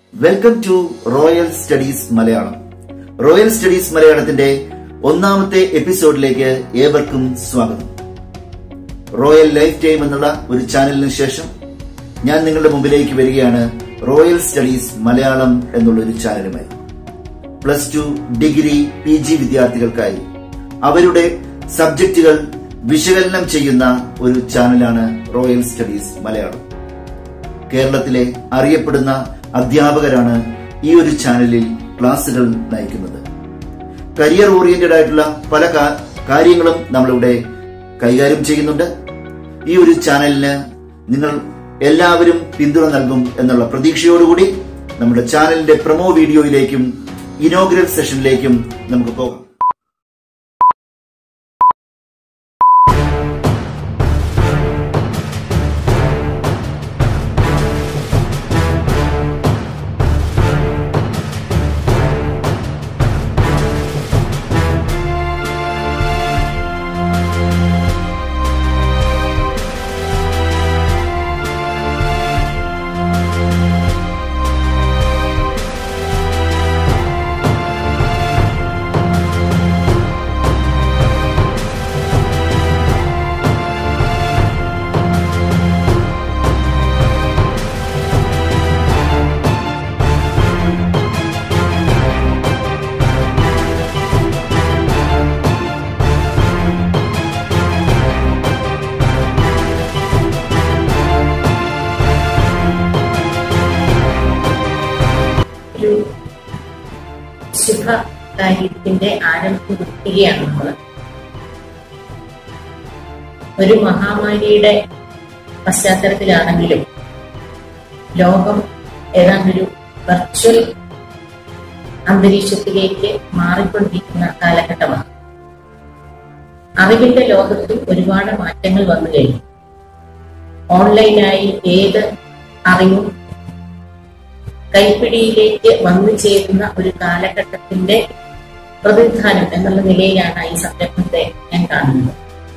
welcome to Royal Studies Malayalam Royal Studies മലയാളത്തിന്റെ ഒന്നാമത്തെ എപ്പിസോഡിലേക്ക് ഏവർക്കും സ്വാഗതം റോയൽ ലൈഫ് ടൈം എന്നുള്ള ഒരു ചാനലിന് ശേഷം ഞാൻ നിങ്ങളുടെ മുമ്പിലേക്ക് വരികയാണ് റോയൽ സ്റ്റഡീസ് മലയാളം എന്നുള്ള ഒരു ചാനലുമായി plus two degree P G വിദ്യാർത്ഥികൾക്കായി അവരുടെ സബ്ജക്റ്റുകൾ വിശകലനം ചെയ്യുന്ന ഒരു ചാനലാണ് റോയൽ സ്റ്റഡീസ് മലയാളം കേരളത്തിലെ അറിയപ്പെടുന്ന അധ്യാപകരാണ് ഈ ഒരു ചാനലിൽ ക്ലാസുകൾ നയിക്കുന്നത് കരിയർ ഓറിയന്റഡ് ആയിട്ടുള്ള പല കാ- കാര്യങ്ങളും നമ്മളിവിടെ കൈകാര്യം ചെയ്യുന്നുണ്ട് ഈ ഒരു ചാനലിന് നിങ്ങൾ എല്ലാവരും പിന്തുണ നൽകും എന്നുള്ള പ്രതീക്ഷയോടുകൂടി നമ്മുടെ ചാനലിന്റെ പ്രൊമോ വീഡിയോയിലേക്കും ഇനോഗ്രൽ സെഷനിലേക്കും നമുക്ക് പോകാം ഒരു ശുഭ കാര്യത്തിന്റെ ആരംഭം കുറിക്കുകയാണ് നമ്മൾ ഒരു മഹാമാരിയുടെ പശ്ചാത്തലത്തിലാണെങ്കിലും ലോകം ഏതാണ്ടൊരു വെർച്വൽ അന്തരീക്ഷത്തിലേക്ക് മാറിക്കൊണ്ടിരിക്കുന്ന കാലഘട്ടമാണ് അറിവിന്റെ ലോകത്തും ഒരുപാട് മാറ്റങ്ങൾ വന്നു കഴിഞ്ഞു ഓൺലൈനായി ഏത് അറിവും കൈപ്പിടിയിലേക്ക് വന്നു ചേരുന്ന ഒരു കാലഘട്ടത്തിന്റെ പ്രതിനിധാനം എന്നുള്ള നിലയിലാണ് ഈ സംരംഭത്തെ ഞാൻ കാണുന്നത്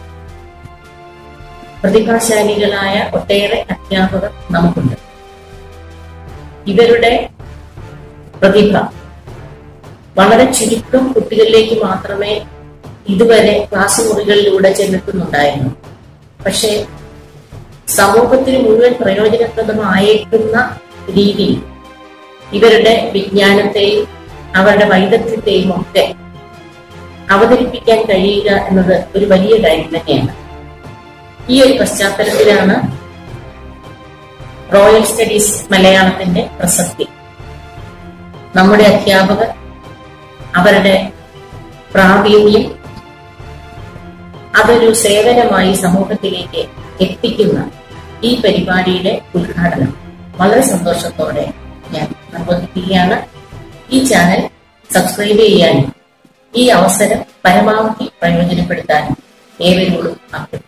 പ്രതിഭാശാലികളായ ഒട്ടേറെ അധ്യാപകർ നമുക്കുണ്ട് ഇവരുടെ പ്രതിഭ വളരെ ചുരുക്കം കുട്ടികളിലേക്ക് മാത്രമേ ഇതുവരെ ക്ലാസ് മുറികളിലൂടെ ചെന്നെത്തുന്നുണ്ടായിരുന്നു പക്ഷേ സമൂഹത്തിന് മുഴുവൻ പ്രയോജനപ്രദമായേക്കുന്ന രീതിയിൽ ഇവരുടെ വിജ്ഞാനത്തെയും അവരുടെ വൈദഗ്ധ്യത്തെയും ഒക്കെ അവതരിപ്പിക്കാൻ കഴിയുക എന്നത് ഒരു വലിയ കാര്യം തന്നെയാണ് ഈ ഒരു പശ്ചാത്തലത്തിലാണ് റോയൽ സ്റ്റഡീസ് മലയാളത്തിന്റെ പ്രസക്തി നമ്മുടെ അധ്യാപകർ അവരുടെ പ്രാവീണ്യം അതൊരു സേവനമായി സമൂഹത്തിലേക്ക് എത്തിക്കുന്ന ഈ പരിപാടിയുടെ ഉദ്ഘാടനം വളരെ സന്തോഷത്തോടെ ഞാൻ നിർവഹിക്കുകയാണ് ഈ ചാനൽ സബ്സ്ക്രൈബ് ചെയ്യാനും ഈ അവസരം പരമാവധി പ്രയോജനപ്പെടുത്താനും ഏവരോടും അഭ്യർത്ഥിക്കുന്നു